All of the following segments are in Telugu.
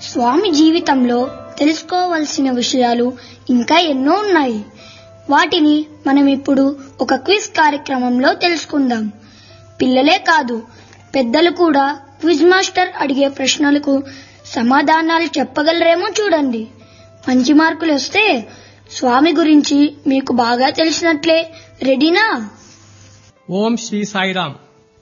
స్వామి జీవితంలో తెలుసుకోవలసిన విషయాలు ఇంకా ఎన్నో ఉన్నాయి వాటిని మనం ఇప్పుడు ఒక క్విజ్ కార్యక్రమంలో తెలుసుకుందాం పిల్లలే కాదు పెద్దలు కూడా క్విజ్ మాస్టర్ అడిగే ప్రశ్నలకు సమాధానాలు చెప్పగలరేమో చూడండి మంచి మార్కులు వస్తే స్వామి గురించి మీకు బాగా తెలిసినట్లే రెడీనా ఓం శ్రీ సాయిరామ్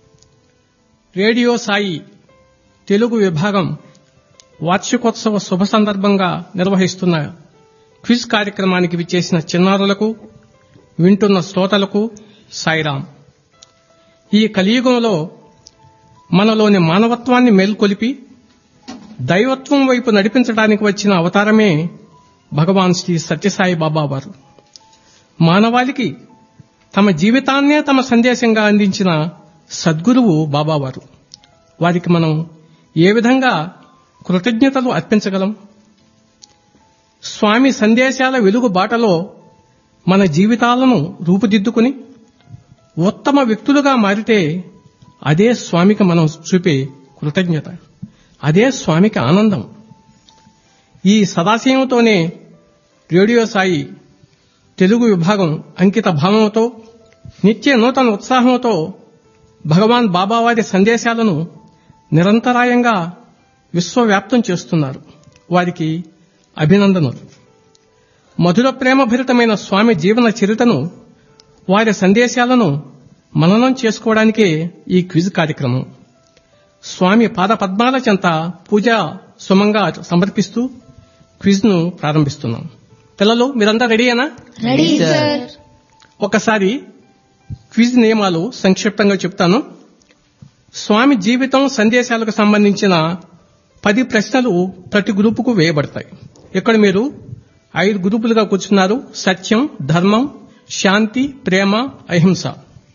రేడియో సాయి తెలుగు విభాగం వార్షికోత్సవ శుభ సందర్భంగా నిర్వహిస్తున్న క్విజ్ కార్యక్రమానికి విచ్చేసిన చిన్నారులకు వింటున్న శ్రోతలకు సాయిరామ్ ఈ కలియుగంలో మనలోని మానవత్వాన్ని మేల్కొలిపి దైవత్వం వైపు నడిపించడానికి వచ్చిన అవతారమే భగవాన్ శ్రీ సత్యసాయి బాబా వారు మానవాళికి తమ జీవితాన్నే తమ సందేశంగా అందించిన సద్గురువు బాబావారు వారికి మనం ఏ విధంగా కృతజ్ఞతలు అర్పించగలం స్వామి సందేశాల వెలుగు బాటలో మన జీవితాలను రూపుదిద్దుకుని ఉత్తమ వ్యక్తులుగా మారితే అదే స్వామికి మనం చూపే కృతజ్ఞత అదే స్వామికి ఆనందం ఈ సదాశయంతోనే రేడియో సాయి తెలుగు విభాగం అంకిత భావంతో నిత్య నూతన ఉత్సాహంతో భగవాన్ బాబావారి సందేశాలను నిరంతరాయంగా విశ్వవ్యాప్తం చేస్తున్నారు వారికి అభినందనలు మధుర ప్రేమభరితమైన స్వామి జీవన చరితను వారి సందేశాలను మననం చేసుకోవడానికే ఈ క్విజ్ కార్యక్రమం స్వామి పాద పద్మాల చెంత పూజా సుమంగా సమర్పిస్తూ క్విజ్ను ప్రారంభిస్తున్నాం పిల్లలు మీరంతా రెడీయేనా రెడీ సార్ ఒకసారి క్విజ్ నియమాలు సంక్షిప్తంగా చెప్తాను స్వామి జీవితం సందేశాలకు సంబంధించిన పది ప్రశ్నలు ప్రతి గ్రూపుకు వేయబడతాయి ఇక్కడ మీరు ఐదు గ్రూపులుగా కూర్చున్నారు సత్యం ధర్మం శాంతి ప్రేమ అహింస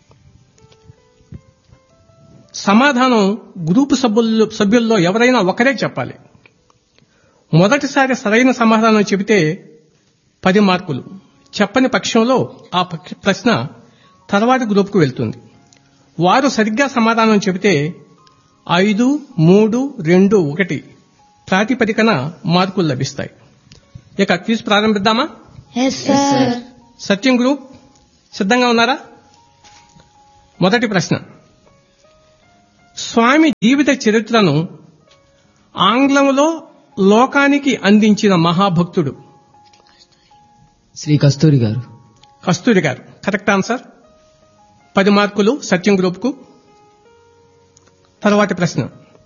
సమాధానం గ్రూపు సభ్యుల్లో సభ్యుల్లో ఎవరైనా ఒకరే చెప్పాలి మొదటిసారి సరైన సమాధానం చెబితే పది మార్కులు చెప్పని పక్షంలో ఆ పక్ష- ప్రశ్న తర్వాతి గ్రూప్కు వెళ్తుంది వారు సరిగ్గా సమాధానం చెబితే ఐదు మూడు రెండు ఒకటి ప్రాతిపదికన మార్కులు లభిస్తాయి ఇక క్విజ్ ప్రారంభిద్దామా ఎస్ సార్ సత్యం గ్రూప్ సిద్ధంగా ఉన్నారా మొదటి ప్రశ్న స్వామి జీవిత చరిత్రను ఆంగ్లంలో లోకానికి అందించిన మహాభక్తుడు శ్రీ కస్తూరి గారు కస్తూరి గారు కరెక్ట్ ఆన్సర్ పది మార్కులు సత్యం గ్రూప్కు తర్వాతి ప్రశ్న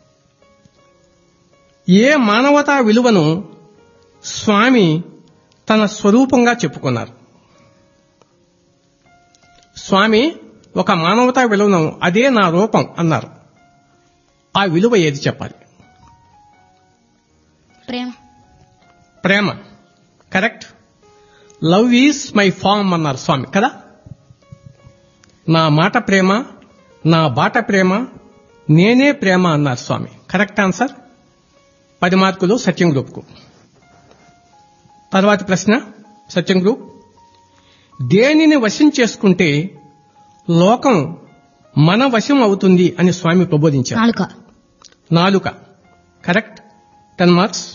ఏ మానవతా విలువను స్వామి తన స్వరూపంగా చెప్పుకున్నారు స్వామి ఒక మానవతా విలువను అదే నా రూపం అన్నారు ఆ విలువ ఏది చెప్పాలి ప్రేమ ప్రేమ correct love is my form అన్నారు స్వామి కదా నా మాట ప్రేమ నా బాట ప్రేమ నేనే ప్రేమ అన్నారు స్వామి కరెక్ట్ ఆన్సర్ పది మార్కులు సత్యం గ్రూప్కు తర్వాతి ప్రశ్న సత్యం గ్రూప్ దేనిని వశం చేసుకుంటే లోకం మన వశం అవుతుంది అని స్వామి ప్రబోధించారు నాలుక నాలుక కరెక్ట్ టెన్ మార్క్స్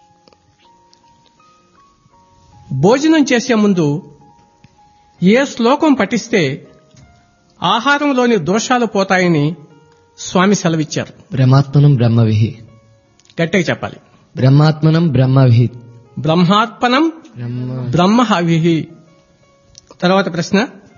భోజనం చేసే ముందు ఏ శ్లోకం పఠిస్తే ఆహారంలోని దోషాలు పోతాయని స్వామి సెలవిచ్చారు బ్రహ్మాత్మనం బ్రహ్మవిహి గట్టిగా చెప్పాలి బ్రహ్మాత్మనం బ్రహ్మవిహి బ్రహ్మాత్మనం బ్రహ్మ బ్రహ్మ హవిహి తర్వాత ప్రశ్న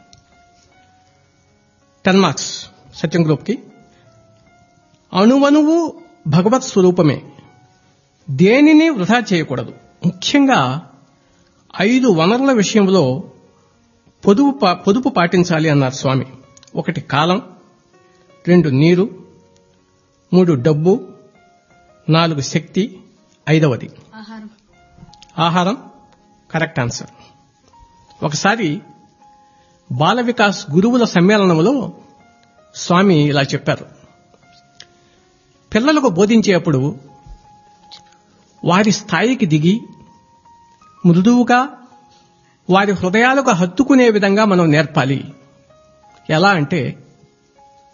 టెన్ మార్క్స్ సత్యం గ్రూప్కి అణువణువు భగవత్ స్వరూపమే దేనిని వృధా చేయకూడదు ముఖ్యంగా ఐదు వనరుల విషయంలో పొదుపు పా- పొదుపు పాటించాలి అన్నారు స్వామి ఒకటి కాలం రెండు నీరు మూడు డబ్బు నాలుగు శక్తి ఐదవది ఆహారం ఆహారం కరెక్ట్ ఆన్సర్ ఒకసారి బాల వికాస్ గురువుల సమ్మేళనంలో స్వామి ఇలా చెప్పారు పిల్లలకు బోధించేప్పుడు వారి స్థాయికి దిగి మృదువుగా వారి హృదయాలకు హత్తుకునే విధంగా మనం నేర్పాలి ఎలా అంటే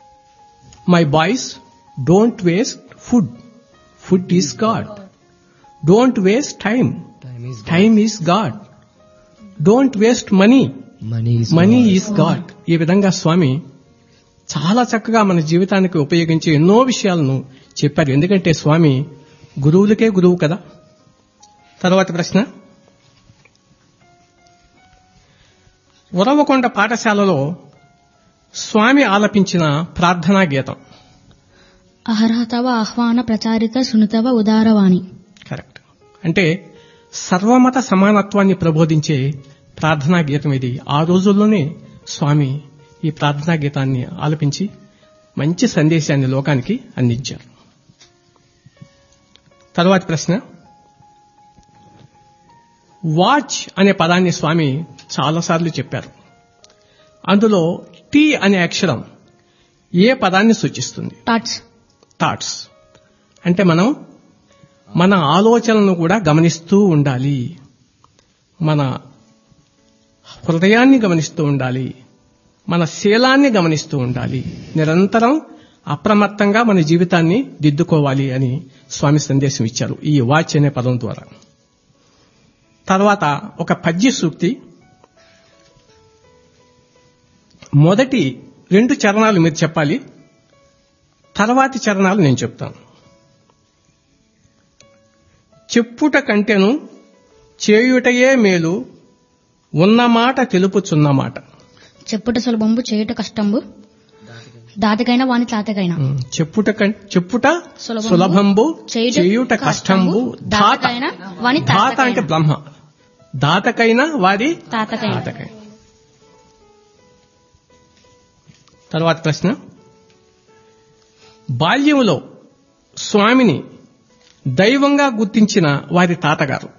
my boys don't waste food food is god don't waste time time is time is god don't waste money money is money is god ఈ విధంగా స్వామి చాలా చక్కగా మన జీవితానికి ఉపయోగించే ఎన్నో విషయాలను చెప్పారు ఎందుకంటే స్వామి గురువులకే గురువు కదా తర్వాత ప్రశ్న ఉరవకొండ పాఠశాలలో స్వామి ఆలపించిన ప్రార్థనా గీతం అర్హతవ ఆహ్వాన ప్రచారిత సునితవ ఉదారవాణి కరెక్ట్ అంటే సర్వమత సమానత్వాన్ని ప్రబోధించే ప్రార్థనా గీతం ఇది ఆ రోజుల్లోనే స్వామి ఈ ప్రార్థనా గీతాన్ని ఆలపించి మంచి సందేశాన్ని లోకానికి అందించారు తర్వాతి ప్రశ్న వాచ్ అనే పదాన్ని స్వామి చాలాసార్లు చెప్పారు అందులో టీ అనే అక్షరం ఏ పదాన్ని సూచిస్తుంది టాట్స్ థాట్స్ అంటే మనం మన ఆలోచనలను కూడా గమనిస్తూ ఉండాలి మన హృదయాన్ని గమనిస్తూ ఉండాలి మన శీలాన్ని గమనిస్తూ ఉండాలి నిరంతరం అప్రమత్తంగా మన జీవితాన్ని దిద్దుకోవాలి అని స్వామి సందేశం ఇచ్చారు ఈ వాచ్ అనే పదం ద్వారా తర్వాత ఒక పద్య సూక్తి మొదటి రెండు చరణాలు మీరు చెప్పాలి తర్వాతి చరణాలు నేను చెప్తాను చెప్పుట కంటెను చేయుటయే మేలు ఉన్నమాట తెలుపుచున్నమాట చెప్పుట సులభంబు చేయుట కష్టంబు దాతకైన వాని తాతకైన ఉమ్, చెప్పుట కం- చెప్పుట సులభంబు, సులభంబు చేయుట చేయుట కష్టంబు కష్టంబు, ధాత దాతకైన వాని ధాత తాతకైన. అంటే బ్రహ్మ దాతకైన వారి తాతకైన తాతకైన తర్వాత ప్రశ్న బాల్యంలో స్వామిని దైవంగా గుర్తించిన వారి తాతగారు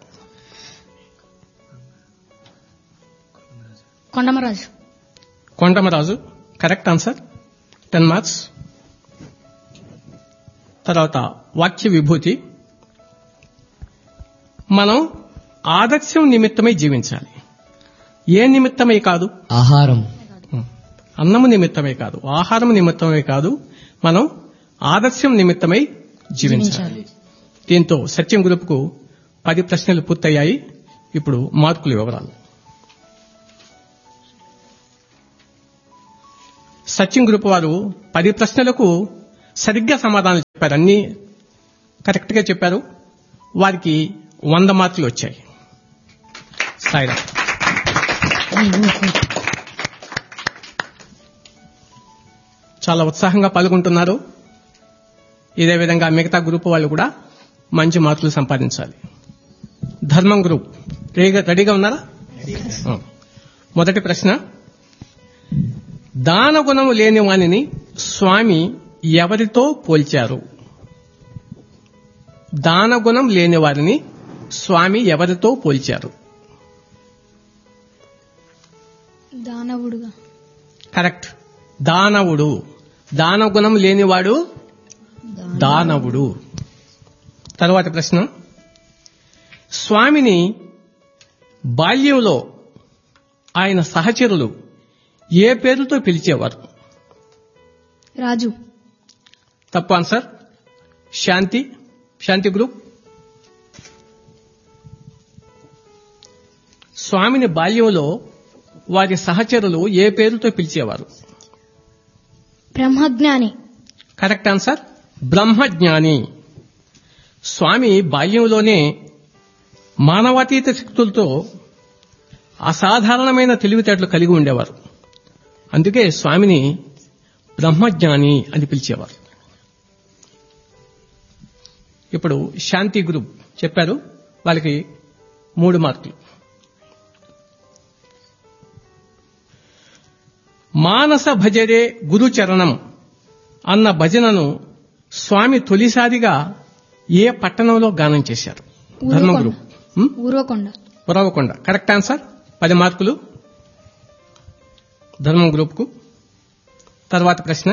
Kondamaraju Kondamaraju correct answer ten marks తర్వాత వాక్య విభూతి మనం ఆదర్శం నిమిత్తమై జీవించాలి ఏ నిమిత్తమై కాదు ఆహారం అన్నము నిమిత్తమే కాదు ఆహారం నిమిత్తమే కాదు మనం ఆదర్శం నిమిత్తమై జీవించాలి దీంతో సత్యం గ్రూప్కు పది ప్రశ్నలు పూర్తయ్యాయి ఇప్పుడు మార్కుల వివరాలు సచిన్ గ్రూప్ వారు పది ప్రశ్నలకు సరిగ్గా సమాధానం చెప్పారు అన్ని కరెక్ట్ గా చెప్పారు వారికి వంద మార్కులు వచ్చాయి సాయిరా చాలా ఉత్సాహంగా పాల్గొంటున్నారు ఇదే విధంగా మిగతా గ్రూప్ వాళ్ళు కూడా మంచి మార్కులు సంపాదించాలి ధర్మం గ్రూప్ రెడీగా రెడీగా ఉన్నారా ఆ. మొదటి ప్రశ్న దాన గుణము లేని వానిని స్వామి ఎవరితో పోల్చారు దాన గుణం లేని వారిని స్వామి ఎవరితో పోల్చారు దానవుడుగా కరెక్ట్ దానవుడు దాన గుణం లేనివాడు దానవుడు తరువాత ప్రశ్న స్వామిని బాల్యంలో ఆయన సహచరులు ఏ పేరుతో పిలిచేవారు రాజు తప్పు ఆన్సర్ శాంతి శాంతి గ్రూప్ స్వామిని బాల్యంలో వారి సహచరులు ఏ పేరుతో పిలిచేవారు బ్రహ్మజ్ఞాని కరెక్ట్ ఆన్సర్ బ్రహ్మజ్ఞాని స్వామి బాల్యంలోనే మానవాతీత శక్తులతో అసాధారణమైన తెలివితేటలు కలిగి ఉండేవారు అందుకే స్వామిని బ్రహ్మజ్ఞాని అని పిలిచేవారు ఇప్పుడు శాంతి గ్రూప్ చెప్పారు వాళ్ళకి మూడు మార్కులు మానస భజరే గురుచరణం అన్న భజనను స్వామి తొలిసారిగా ఏ పట్టణంలో గానం చేశారు Dharma group um? Uravakonda Uravakonda correct answer పది మార్కులు ధర్మం గ్రూప్కు తర్వాత ప్రశ్న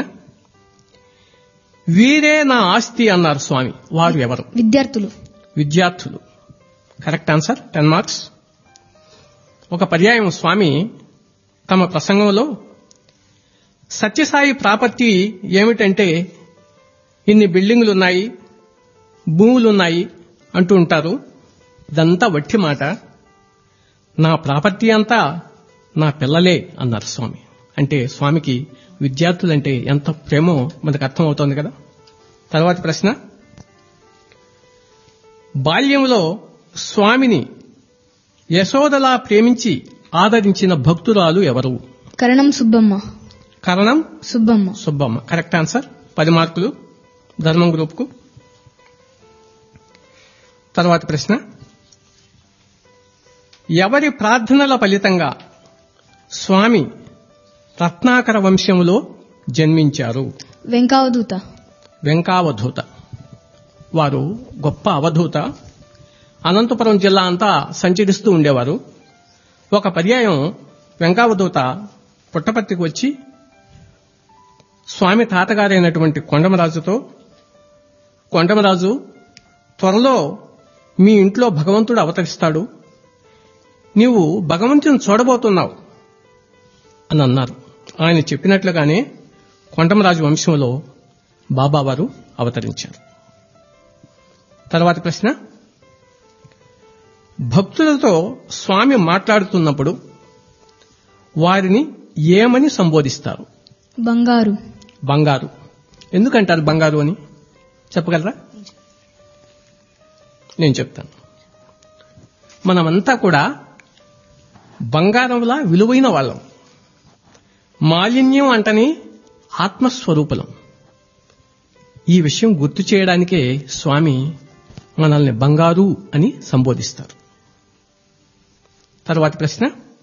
వీరే నా ఆస్తి అన్నారు స్వామి వారు ఎవరు విద్యార్థులు విద్యార్థులు కరెక్ట్ ఆన్సర్ టెన్ మార్క్స్ ఒక పర్యాయం స్వామి తమ ప్రసంగంలో సత్యసాయి ప్రాపర్టీ ఏమిటంటే ఇన్ని బిల్డింగులు ఉన్నాయి భూములు ఉన్నాయి అంటూ ఉంటారు ఇదంతా వట్టి మాట నా ప్రాపర్టీ అంతా నా పిల్లలే అన్నారు స్వామి అంటే స్వామికి విద్యార్థులంటే ఎంత ప్రేమో మనకు అర్థమవుతోంది కదా తర్వాత ప్రశ్న బాల్యంలో స్వామిని యశోదలా ప్రేమించి ఆదరించిన భక్తురాలు ఎవరు కరణం సుబ్బమ్మ కరణం సుబ్బమ్మ సుబ్బమ్మ కరెక్ట్ ఆన్సర్ పది మార్కులు ధర్మం గ్రూప్కు తర్వాత ప్రశ్న ఎవరి ప్రార్థనల ఫలితంగా స్వామి రత్నాకర వంశములో జన్మించారు వెంకావదూత వెంకావధూత వారు గొప్ప అవధూత అనంతపురం జిల్లా అంతా సంచరిస్తూ ఉండేవారు ఒక పర్యాయం వెంకావధూత పుట్టపర్తికి వచ్చి స్వామి తాతగారైనటువంటి కొండమరాజుతో కొండమరాజు త్వరలో మీ ఇంట్లో భగవంతుడు అవతరిస్తాడు నీవు భగవంతుని చూడబోతున్నావు అని అన్నారు ఆయన చెప్పినట్లుగానే కొండమరాజు వంశంలో బాబావారు అవతరించారు తర్వాత ప్రశ్న భక్తులతో స్వామి మాట్లాడుతున్నప్పుడు వారిని ఏమని సంబోధిస్తారు బంగారు బంగారు ఎందుకంటారు బంగారు అని చెప్పగలరా నేను చెప్తాను మనమంతా కూడా బంగారంలా విలువైన వాళ్ళం మాలిన్యం అంటని ఆత్మస్వరూపులం ఈ విషయం గుర్తు చేయడానికే స్వామి మనల్ని బంగారు అని సంబోధిస్తారు తర్వాతి ప్రశ్న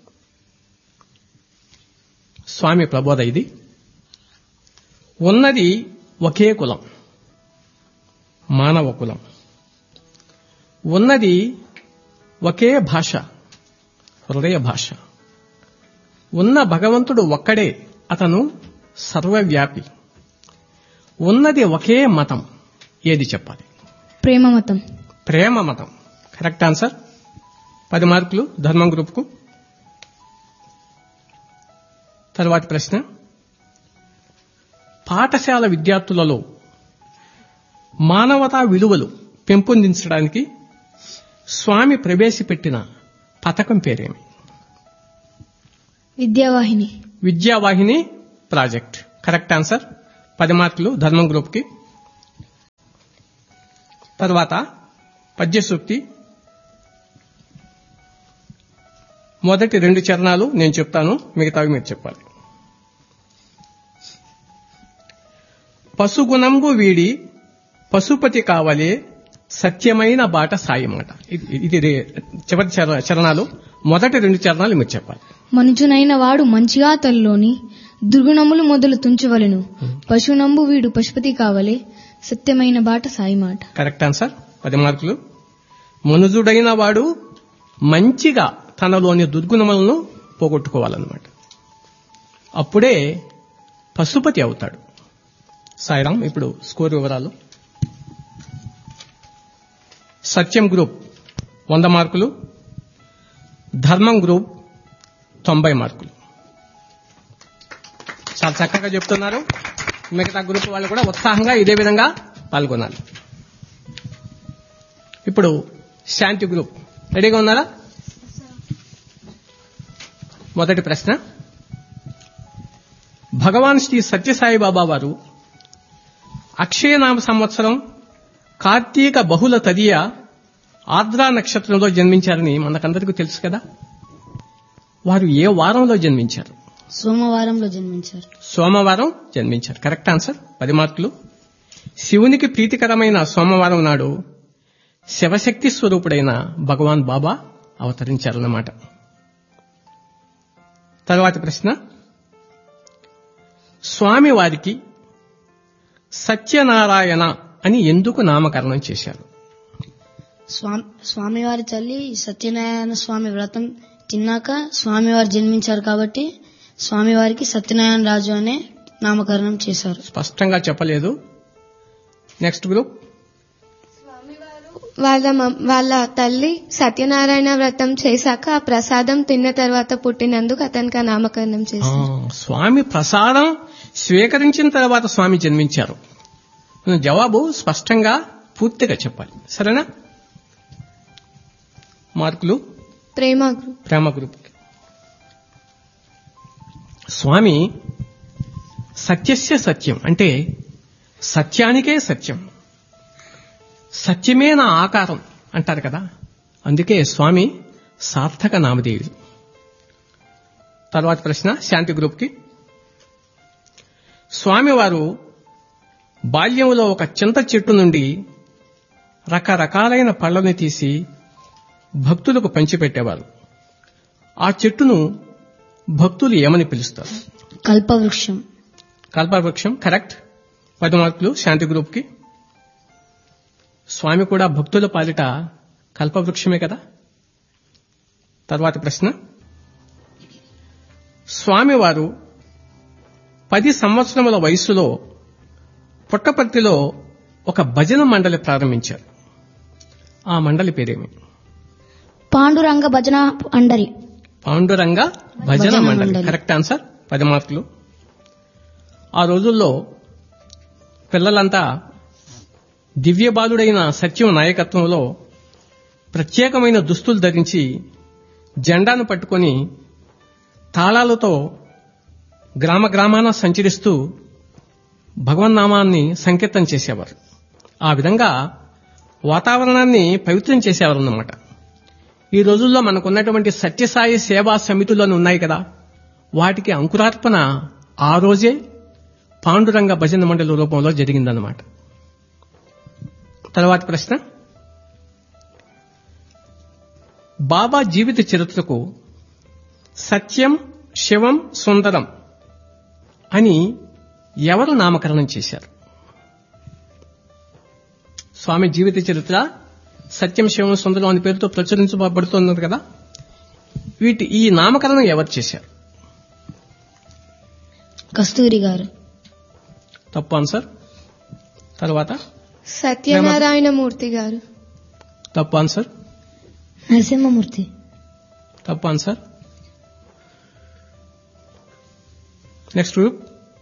స్వామి ప్రబోధ ఇది ఉన్నది ఒకే కులం మానవ కులం ఉన్నది ఒకే భాష హృదయ భాష ఉన్న భగవంతుడు ఒక్కడే అతను సర్వవ్యాపి ఉన్నది ఒకే మతం ఏది చెప్పాలి ప్రేమ మతం ప్రేమ మతం కరెక్ట్ ఆన్సర్ పది మార్కులు ధర్మం గ్రూప్కు తర్వాతి ప్రశ్న పాఠశాల విద్యార్థులలో మానవతా విలువలు పెంపొందించడానికి స్వామి ప్రవేశపెట్టిన పథకం పేరేమి Vidyavahini Vidyavahini project correct answer పది మార్కులు ధర్మం గ్రూప్కి తర్వాత పద్య సూక్తి మొదటి రెండు చరణాలు నేను చెప్తాను మిగతావి మీరు చెప్పాలి పశుగుణంబు వీడి పశుపతి కావలే సత్యమైన బాట సాయమాట ఇది ఇది రే- చివరి చర- చరణాలు మొదటి రెండు చరణాలు మీరు చెప్పాలి మనుజునైన వాడు మంచిగా తల్లోని దుర్గుణములు మొదలు తుంచవలెను పశునంబు వీడు పశుపతి కావలే సత్యమైన బాట సాయి మాట కరెక్ట్ ఆన్సర్ పది మార్కులు మనుజుడైన వాడు మంచిగా తనలోని దుర్గుణములను పోగొట్టుకోవాలన్నమాట అప్పుడే పశుపతి అవుతాడు సాయిరామ్ ఇప్పుడు స్కోర్ వివరాలు సత్యం గ్రూప్ వంద మార్కులు ధర్మం గ్రూప్ తొంభై మార్కులు చాలా చక్కగా చెప్తున్నారు మిగతా గ్రూప్ వాళ్ళు కూడా ఉత్సాహంగా ఇదే విధంగా పాల్గొనాలి ఇప్పుడు శాంతి గ్రూప్ రెడీగా ఉన్నారా మొదటి ప్రశ్న భగవాన్ శ్రీ సత్యసాయి బాబా వారు అక్షయనామ సంవత్సరం కార్తీక బహుళ తదియ ఆర్ద్రా నక్షత్రంలో జన్మించారని మనకందరికీ తెలుసు కదా వారు ఏ వారంలో జన్మించారు సోమవారంలో జన్మించారు సోమవారం జన్మించారు కరెక్ట్ ఆన్సర్ పది మార్కులు శివునికి ప్రీతికరమైన సోమవారం నాడు శివశక్తి స్వరూపుడైన భగవాన్ బాబా అవతరించారన్నమాట తర్వాతి ప్రశ్న స్వామి వారికి సత్యనారాయణ అని ఎందుకు నామకరణం చేశారు స్వామి స్వామివారి తల్లి సత్యనారాయణ స్వామి వ్రతం తిన్నాక స్వామివారు జన్మించారు కాబట్టి స్వామివారికి సత్యనారాయణ రాజు అనే నామకరణం చేశారు స్పష్టంగా చెప్పలేదు నెక్స్ట్ గ్రూప్ వాళ్ళ మమ్- వాళ్ళ తల్లి సత్యనారాయణ వ్రతం చేశాక ఆ ప్రసాదం తిన్న తర్వాత పుట్టినందుకు అతనికి ఆ నామకరణం ఆ, చేశారు స్వామి ప్రసాదం స్వీకరించిన తర్వాత స్వామి జన్మించారు జవాబు స్పష్టంగా పూర్తిగా చెప్పాలి సరేనా మార్కులు ప్రేమ గ్రూప్ ప్రేమ గ్రూప్ స్వామి సత్యస్య సత్యం అంటే సత్యానికే సత్యం సత్యమే నా ఆకారం అంటారు కదా అందుకే స్వామి సార్థక నామదేవి తర్వాత ప్రశ్న శాంతి గ్రూప్కి స్వామివారు బాల్యంలో ఒక చింత చెట్టు నుండి రకరకాలైన పళ్ళని తీసి భక్తులకు పంచిపెట్టేవారు ఆ చెట్టును భక్తులు ఏమని పిలుస్తారు కల్పవృక్షం కల్పవృక్షం కరెక్ట్ పది మార్కులు శాంతి గ్రూప్కి స్వామి కూడా భక్తుల పాలిట కల్పవృక్షమే కదా తర్వాత ప్రశ్న స్వామివారు పది సంవత్సరముల వయస్సులో పుట్టపర్తిలో ఒక భజన మండలి ప్రారంభించారు ఆ మండలి పేరేమి పాండురంగ భజన అండరి పాండురంగ భజన భజన మండలి మండలి. కరెక్ట్ ఆన్సర్ పది మార్కులు ఆ రోజుల్లో పిల్లలంతా దివ్యబాలుడైన సత్యం నాయకత్వంలో ప్రత్యేకమైన దుస్తులు ధరించి జెండాను పట్టుకొని తాళాలతో గ్రామ గ్రామాన సంచరిస్తూ భగవన్నామాన్ని సంకీర్తన చేసేవారు ఆ విధంగా వాతావరణాన్ని పవిత్రం చేసేవారు అన్నమాట ఈ రోజుల్లో మనకున్నటువంటి సత్యసాయి సేవా సమితులను ఉన్నాయి కదా వాటికి అంకురార్పణ ఆ రోజే పాండురంగ భజన మండలి రూపంలో జరిగిందన్నమాట తర్వాత ప్రశ్న బాబా జీవిత చరిత్రకు సత్యం శివం సుందరం అని ఎవరు నామకరణం చేశారు స్వామి జీవిత చరిత్ర సత్యం శివం సుందరం అనే పేరుతో ప్రచురించబడుతున్నది కదా వీటి ఈ నామకరణం ఎవరు చేశారు కస్తూరి గారు తప్పు ఆన్సర్ తర్వాత సత్యనారాయణ మూర్తి గారు తప్పు ఆన్సర్ నరసింహమూర్తి తప్పు ఆన్సర్ నెక్స్ట్ గ్రూప్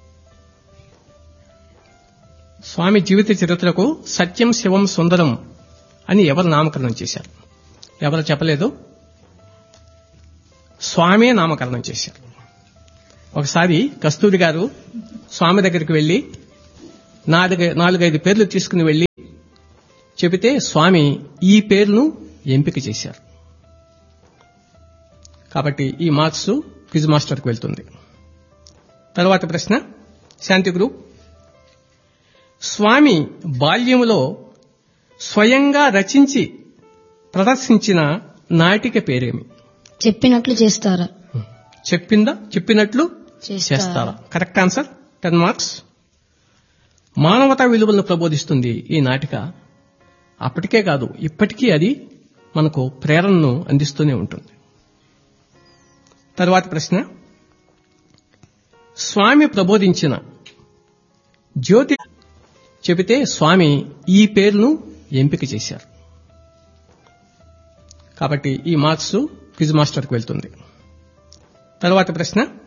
స్వామి జీవిత చరిత్రకు సత్యం శివం సుందరం అని ఎవరు నామకరణం చేశారు ఎవరు చెప్పలేదు స్వామే నామకరణం చేశారు ఒకసారి కస్తూరి గారు స్వామి దగ్గరికి వెళ్లి నాలుగు నాలుగైదు పేర్లు తీసుకుని వెళ్లి చెబితే స్వామి ఈ పేరును ఎంపిక చేశారు కాబట్టి ఈ మార్క్స్ క్విజ్ మాస్టర్కి వెళ్తుంది తర్వాత ప్రశ్న శాంతి గ్రూప్ స్వామి బాల్యములో స్వయంగా రచించి ప్రదర్శించిన నాటిక పేరేమి చెప్పినట్లు చేస్తారా చెప్పిందా చెప్పినట్లు చేస్తారా చేస్తారా కరెక్ట్ ఆన్సర్ టెన్ మార్క్స్ మానవతా విలువలను ప్రబోధిస్తుంది ఈ నాటిక అప్పటికే కాదు ఇప్పటికీ అది మనకు ప్రేరణను అందిస్తూనే ఉంటుంది తర్వాత ప్రశ్న స్వామి ప్రబోధించిన జ్యోతి చెబితే స్వామి ఈ పేరును ఎంపిక చేశారు కాబట్టి ఈ మార్క్స్ క్విజ్ మాస్టర్కి వెళ్తుంది తర్వాత ప్రశ్న